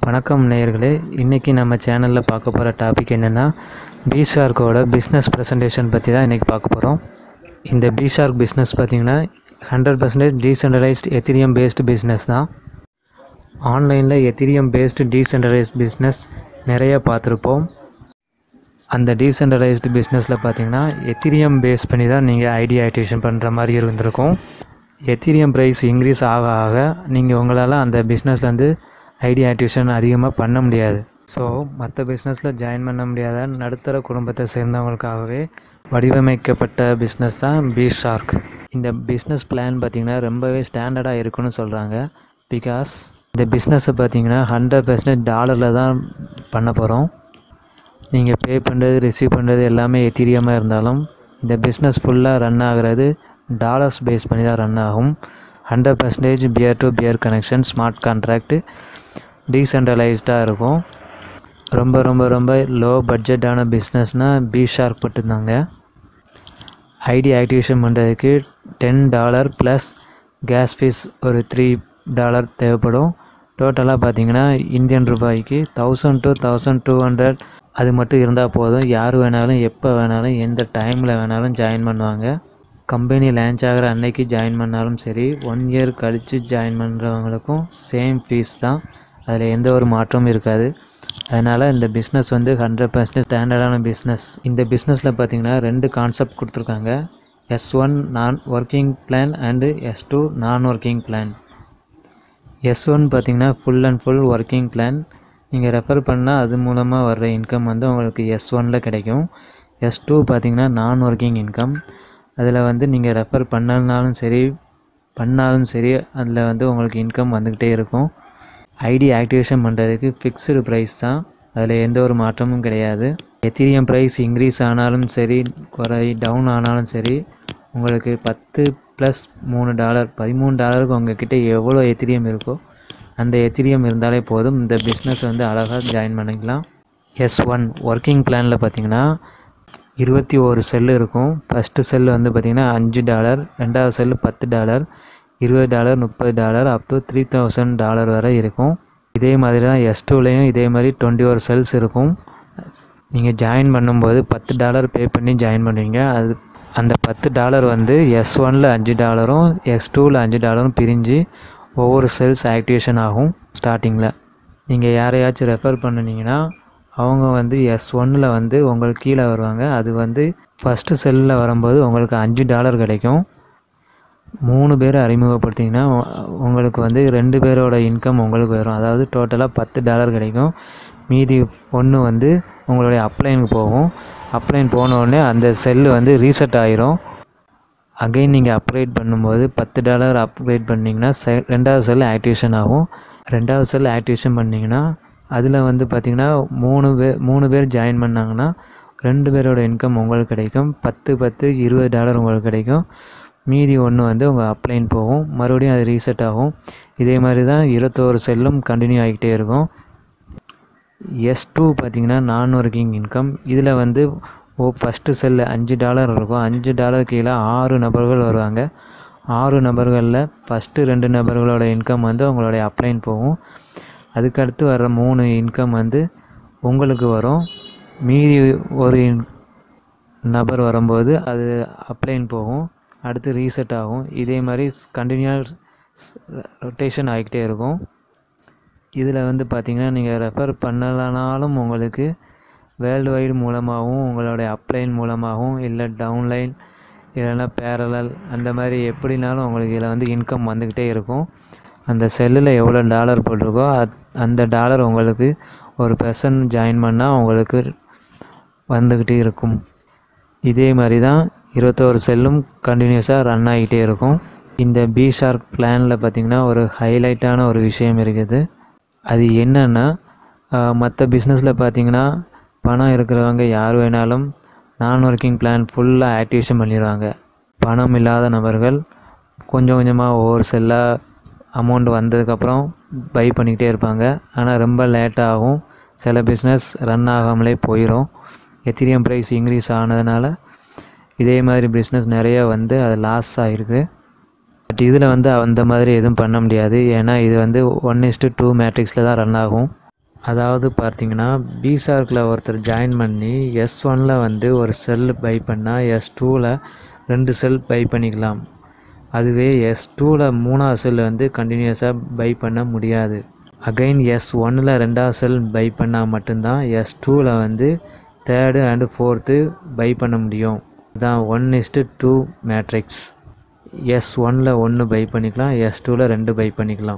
வணக்கம் நேயர்களே இன்றைக்கி நம்ம சேனலில் பார்க்க போகிற டாபிக் என்னென்னா பிஷார்க்கோட பிஸ்னஸ் ப்ரெசன்டேஷன் பற்றி தான் இன்றைக்கி பார்க்க போகிறோம் இந்த பிஷார்க் பிஸ்னஸ் பார்த்திங்கன்னா hundred percentage decentralised Ethereum based business தான் ஆன்லைனில் எத்திரியம் பேஸ்டு டீசென்ட்ரலைஸ்ட் பிஸ்னஸ் நிறைய பார்த்துருப்போம் அந்த டீசென்ட்ரலைஸ்டு பிஸ்னஸில் பார்த்தீங்கன்னா எத்திரியம் பேஸ் பண்ணி தான் நீங்கள் ஐடி ஆக்டிவேஷன் பண்ணுற மாதிரி இருந்திருக்கும் எத்திரியம் ப்ரைஸ் இன்க்ரீஸ் ஆக ஆக நீங்கள் உங்களால் அந்த பிஸ்னஸ்லேருந்து ஐடி ஆக்டிவேஷன் அதிகமாக பண்ண முடியாது ஸோ மற்ற பிஸ்னஸில் ஜாயின் பண்ண முடியாத நடுத்தர குடும்பத்தை சேர்ந்தவங்களுக்காகவே வடிவமைக்கப்பட்ட பிஸ்னஸ் தான் பி ஷார்க் இந்த பிஸ்னஸ் பிளான் பார்த்திங்கன்னா ரொம்பவே ஸ்டாண்டர்டாக இருக்குன்னு சொல்கிறாங்க பிகாஸ் இந்த பிஸ்னஸை பார்த்தீங்கன்னா ஹண்ட்ரட் பர்சன்டேஜ் டாலரில் தான் பண்ண போகிறோம் நீங்கள் பே பண்ணுறது ரிசீவ் பண்ணுறது எல்லாமே எத்திரியமாக இருந்தாலும் இந்த பிஸ்னஸ் ஃபுல்லாக ரன் ஆகிறது டாலர்ஸ் பேஸ் பண்ணி தான் ரன் ஆகும் hundred percentage peer to peer connection smart contract டீசென்ட்ரலைஸ்டாக இருக்கும் ரொம்ப ரொம்ப ரொம்ப லோ பட்ஜெட்டான பிஸ்னஸ்னால் பி ஷார்க் மட்டும்தாங்க ஐடி ஆக்டிவேஷன் பண்ணுறதுக்கு ten dollar plus gas fees ஒரு த்ரீ டாலர் தேவைப்படும் டோட்டலாக பார்த்தீங்கன்னா இந்தியன் ரூபாய்க்கு thousand to thousand two hundred அது மட்டும் இருந்தால் போதும் யார் வேணாலும் எப்போ வேணாலும் எந்த டைமில் வேணாலும் ஜாயின் பண்ணுவாங்க கம்பெனி லான்ச் ஆகிற அன்னைக்கு ஜாயின் பண்ணாலும் சரி ஒன் இயர் கழித்து ஜாயின் பண்ணுறவங்களுக்கும் சேம் ஃபீஸ் தான் அதில் எந்த ஒரு மாற்றமும் இருக்காது அதனால் இந்த பிஸ்னஸ் வந்து ஹண்ட்ரட் பர்சன்டேஜ் ஸ்டாண்டர்டான பிஸ்னஸ் இந்த பிஸ்னஸில் பார்த்தீங்கன்னா ரெண்டு கான்செப்ட் கொடுத்துருக்காங்க S one non working plan and S two non working plan S one பார்த்தீங்கன்னா full and full working plan நீங்கள் ரெஃபர் பண்ணால் அது மூலமாக வர்ற இன்கம் வந்து உங்களுக்கு எஸ் ஒனில் கிடைக்கும் எஸ் டூ பார்த்தீங்கன்னா நான் ஒர்க்கிங் இன்கம் அதில் வந்து நீங்கள் ரெஃபர் பண்ணலனாலும் சரி பண்ணாலும் சரி அதில் வந்து உங்களுக்கு இன்கம் வந்துக்கிட்டே இருக்கும் ஐடி ஆக்டிவேஷன் பண்ணுறதுக்கு ஃபிக்ஸ்டு ப்ரைஸ் தான் அதில் எந்த ஒரு மாற்றமும் கிடையாது எத்திரியம் ப்ரைஸ் இன்க்ரீஸ் ஆனாலும் சரி குறை டவுன் ஆனாலும் சரி உங்களுக்கு பத்து ப்ளஸ் மூணு டாலர் பதிமூணு டாலருக்கு உங்ககிட்ட எவ்வளோ எத்திரியம் இருக்கோ அந்த எத்திரியம் இருந்தாலே போதும் இந்த பிஸ்னஸ் வந்து அழகாக ஜாயின் பண்ணிக்கலாம் எஸ் ஒன் ஒர்க்கிங் பிளானில் பார்த்தீங்கன்னா இருபத்தி ஒரு செல்லு இருக்கும் ஃபஸ்ட்டு செல்லு வந்து பார்த்திங்கன்னா அஞ்சு டாலர் ரெண்டாவது செல்லு பத்து டாலர் இருபது டாலர் முப்பது dollar up to three thousand dollar வரை இருக்கும் இதே மாதிரி தான் எஸ் டூலேயும் இதே மாதிரி டுவெண்ட்டி ஒரு செல்ஸ் இருக்கும் நீங்கள் ஜாயின் பண்ணும்போது பத்து டாலர் பே பண்ணி ஜாயின் பண்ணுவீங்க அது அந்த பத்து டாலர் வந்து எஸ் ஒனில் அஞ்சு டாலரும் எஸ் டூவில் அஞ்சு டாலரும் பிரிஞ்சு ஒவ்வொரு செல்ஸ் ஆக்டிவேஷன் ஆகும் ஸ்டார்டிங்கில் நீங்கள் யாரையாச்சும் ரெஃபர் பண்ணினீங்கன்னா அவங்க வந்து எஸ் ஒன்னில் வந்து உங்களுக்கு கீழே வருவாங்க அது வந்து ஃபஸ்ட்டு செல்லில் வரும்போது உங்களுக்கு அஞ்சு டாலர் கிடைக்கும் மூணு பேரை அறிமுகப்படுத்திங்கன்னா உங்களுக்கு வந்து ரெண்டு பேரோட இன்கம் உங்களுக்கு வரும் அதாவது டோட்டலாக பத்து டாலர் கிடைக்கும் மீதி ஒன்று வந்து உங்களுடைய அப்ளைனுக்கு போகும் அப்ளைன் போன உடனே அந்த செல்லு வந்து ரீசெட் ஆயிரும் அகைன் நீங்கள் அப்கிரேட் பண்ணும்போது பத்து டாலர் அப்கிரேட் பண்ணிங்கன்னா செ ரெண்டாவது செல் ஆக்டிவேஷன் ஆகும் ரெண்டாவது செல் ஆக்டிவேஷன் பண்ணிங்கன்னா அதில் வந்து பார்த்திங்கன்னா மூணு பேர் மூணு பேர் ஜாயின் பண்ணாங்கன்னா ரெண்டு பேரோட இன்கம் உங்களுக்கு கிடைக்கும் பத்து பத்து இருபது டாலர் உங்களுக்கு கிடைக்கும் மீதி ஒன்று வந்து உங்கள் அப்ளைன் போகும் மறுபடியும் அது ரீசெட் ஆகும் இதே மாதிரி தான் இருபத்தோரு செல்லும் கண்டினியூ ஆகிக்கிட்டே இருக்கும் எஸ் டூ பார்த்திங்கன்னா நான் ஒர்க்கிங் இன்கம் இதில் வந்து ஓ ஃபஸ்ட்டு செல்லு அஞ்சு டாலர் இருக்கும் அஞ்சு டாலர் கீழே ஆறு நபர்கள் வருவாங்க ஆறு நபர்களில் ஃபஸ்ட்டு ரெண்டு நபர்களோட இன்கம் வந்து உங்களுடைய அப்ளைன் போகும் அதுக்கடுத்து வர்ற மூணு இன்கம் வந்து உங்களுக்கு வரும் மீதி ஒரு நபர் வரும்போது அது அப்ளைன் போகும் அடுத்து ரீசெட் ஆகும் இதே மாதிரி கண்டினியூஸ் ரொட்டேஷன் ஆகிக்கிட்டே இருக்கும் இதில் வந்து பார்த்திங்கன்னா நீங்கள் ரெஃபர் பண்ணலனாலும் உங்களுக்கு வேர்ல்டு வைடு மூலமாகவும் உங்களுடைய அப்ளைன் மூலமாகவும் இல்லை டவுன்லைன் இல்லைன்னா பேரலல் அந்த மாதிரி எப்படினாலும் உங்களுக்கு இதில் வந்து இன்கம் வந்துக்கிட்டே இருக்கும் அந்த செல்லில் எவ்வளோ டாலர் போட்டிருக்கோ அத் அந்த டாலர் உங்களுக்கு ஒரு பர்சன் ஜாயின் பண்ணால் உங்களுக்கு வந்துக்கிட்டே இருக்கும் இதே மாதிரி தான் இருபத்தோரு செல்லும் கண்டினியூஸாக ரன் ஆகிட்டே இருக்கும் இந்த பி ஷார்க் பிளானில் பார்த்திங்கன்னா ஒரு ஹைலைட்டான ஒரு விஷயம் இருக்குது அது என்னென்னா மற்ற பிஸ்னஸில் பார்த்திங்கன்னா பணம் இருக்கிறவங்க யார் வேணாலும் நான் ஒர்க்கிங் பிளான் ஃபுல்லாக ஆக்டிவேஷன் பண்ணிடுவாங்க பணம் இல்லாத நபர்கள் கொஞ்சம் கொஞ்சமாக ஒவ்வொரு செல்லாக அமௌண்ட் வந்ததுக்கப்புறம் பை பண்ணிக்கிட்டே இருப்பாங்க ஆனால் ரொம்ப லேட்டாகும் சில பிஸ்னஸ் ரன் ஆகாமலே போயிடும் எத்திரியம் ப்ரைஸ் இன்க்ரீஸ் ஆனதுனால இதே மாதிரி பிஸ்னஸ் நிறைய வந்து அது லாஸ் ஆகிருக்கு பட் இதில் வந்து அந்த மாதிரி எதுவும் பண்ண முடியாது ஏன்னா இது வந்து ஒன் இஸ்ட்டு டூ மேட்ரிக்ஸில் தான் ரன் ஆகும் அதாவது பார்த்தீங்கன்னா பிசார்க்கில் ஒருத்தர் ஜாயின் பண்ணி எஸ் ஒனில் வந்து ஒரு செல் பை பண்ணால் எஸ் டூவில் ரெண்டு செல் பை பண்ணிக்கலாம் அதுவே எஸ் டூவில் மூணாவது செல் வந்து கண்டினியூஸாக பை பண்ண முடியாது அகைன் எஸ் ஒன்னில் ரெண்டாவது செல் பை பண்ணால் மட்டும்தான் எஸ் டூவில் வந்து தேர்டு அண்டு ஃபோர்த்து பை பண்ண முடியும் இதுதான் one is to two matrix S ஒனில் ஒன்று பை பண்ணிக்கலாம் எஸ் டூவில் ரெண்டு பை பண்ணிக்கலாம்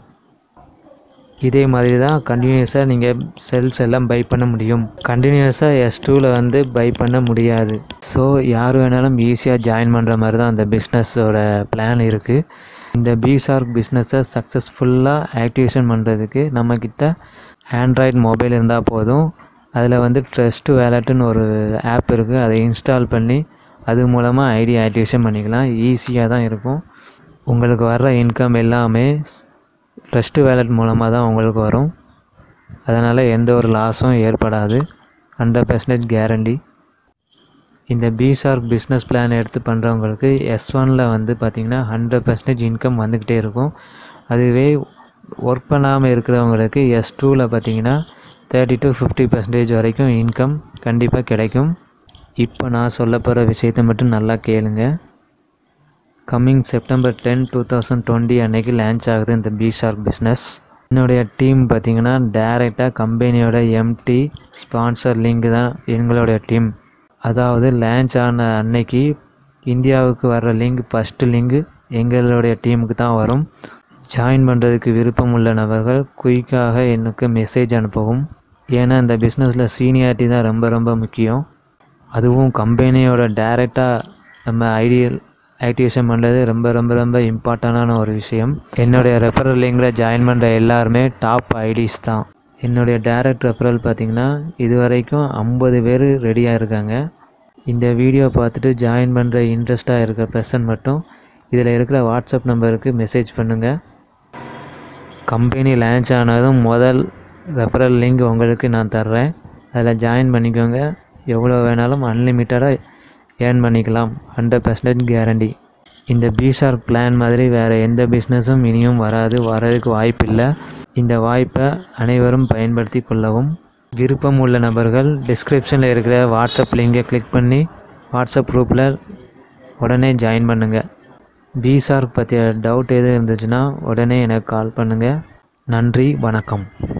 இதே மாதிரி தான் கண்டினியூஸாக நீங்கள் செல்ஸ் எல்லாம் பை பண்ண முடியும் கண்டினியூஸாக எஸ் டூவில் வந்து பை பண்ண முடியாது ஸோ யார் வேணாலும் ஈஸியாக ஜாயின் பண்ணுற மாதிரி தான் அந்த பிஸ்னஸோட பிளான் இருக்குது இந்த பிசார்க் பிஸ்னஸை சக்ஸஸ்ஃபுல்லாக ஆக்டிவேஷன் பண்ணுறதுக்கு நம்மக்கிட்ட ஆண்ட்ராய்டு மொபைல் இருந்தால் போதும் அதில் வந்து ட்ரெஸ்ட் வேலட்டுன்னு ஒரு ஆப் இருக்குது அதை இன்ஸ்டால் பண்ணி அது மூலமாக ஐடி ஆக்டிவேஷன் பண்ணிக்கலாம் ஈஸியாக தான் இருக்கும் உங்களுக்கு வர்ற இன்கம் எல்லாமே ட்ரஸ்ட் வேலட் மூலமாக தான் உங்களுக்கு வரும் அதனால் எந்த ஒரு லாஸும் ஏற்படாது ஹண்ட்ரட் பர்சன்டேஜ் கேரண்டி இந்த பிசார்க் பிஸ்னஸ் பிளான் எடுத்து பண்ணுறவங்களுக்கு எஸ் ஒனில் வந்து பார்த்திங்கன்னா ஹண்ட்ரட் பர்சன்டேஜ் இன்கம் வந்துக்கிட்டே இருக்கும் அதுவே ஒர்க் பண்ணாமல் இருக்கிறவங்களுக்கு எஸ் டூவில் பார்த்தீங்கன்னா தேர்ட்டி டு ஃபிஃப்டி பர்சன்டேஜ் வரைக்கும் இன்கம் கண்டிப்பாக கிடைக்கும் இப்போ நான் சொல்ல போகிற விஷயத்தை மட்டும் நல்லா கேளுங்க coming September ten two thousand twenty அன்னைக்கு லான்ச் ஆகுது இந்த பி ஷார்க் பிஸ்னஸ் என்னுடைய டீம் பார்த்திங்கன்னா டேரெக்டாக கம்பெனியோட எம்டி ஸ்பான்சர் லிங்க் தான் எங்களுடைய டீம் அதாவது லான்ச் ஆன அன்னைக்கு இந்தியாவுக்கு வர்ற லிங்க் ஃபஸ்ட்டு லிங்க் எங்களுடைய டீமுக்கு தான் வரும் ஜாயின் பண்ணுறதுக்கு விருப்பம் உள்ள நபர்கள் குயிக்காக எனக்கு மெசேஜ் அனுப்பவும் ஏன்னா இந்த பிஸ்னஸில் சீனியாரிட்டி தான் ரொம்ப ரொம்ப முக்கியம் அதுவும் கம்பெனியோட டைரெக்டாக நம்ம ஐடியல் ஆக்டிவேஷன் பண்ணுறது ரொம்ப ரொம்ப ரொம்ப இம்பார்ட்டண்டான ஒரு விஷயம் என்னுடைய ரெஃபரல் லிங்கில் ஜாயின் பண்ணுற எல்லாருமே டாப் ஐடிஸ் தான் என்னுடைய டைரக்ட் ரெஃபரல் பார்த்திங்கன்னா இது வரைக்கும் ஐம்பது பேர் ரெடியாக இருக்காங்க இந்த வீடியோ பார்த்துட்டு ஜாயின் பண்ணுற இன்ட்ரெஸ்ட்டாக இருக்கிற பர்சன் மட்டும் இதில் இருக்கிற வாட்ஸ்அப் நம்பருக்கு மெசேஜ் பண்ணுங்கள் கம்பெனி லான்ச் ஆனதும் முதல் ரெஃபரல் லிங்க் உங்களுக்கு நான் தர்றேன் அதில் ஜாயின் பண்ணிக்கோங்க எவ்வளோ வேணாலும் அன்லிமிட்டடாக ஏர்ன் பண்ணிக்கலாம் ஹண்ட்ரட் பர்சன்டேஜ் கேரண்டி இந்த பிஷார்க் பிளான் மாதிரி வேறு எந்த பிஸ்னஸும் இனியும் வராது வரதுக்கு வாய்ப்பில்லை இந்த வாய்ப்பை அனைவரும் பயன்படுத்தி கொள்ளவும் விருப்பம் உள்ள நபர்கள் டிஸ்கிரிப்ஷனில் இருக்கிற வாட்ஸ்அப் லிங்கை கிளிக் பண்ணி வாட்ஸ்அப் குரூப்பில் உடனே ஜாயின் பண்ணுங்கள் பிசார்க் பற்றிய டவுட் எதுவும் இருந்துச்சுன்னா உடனே எனக்கு கால் பண்ணுங்கள் நன்றி வணக்கம்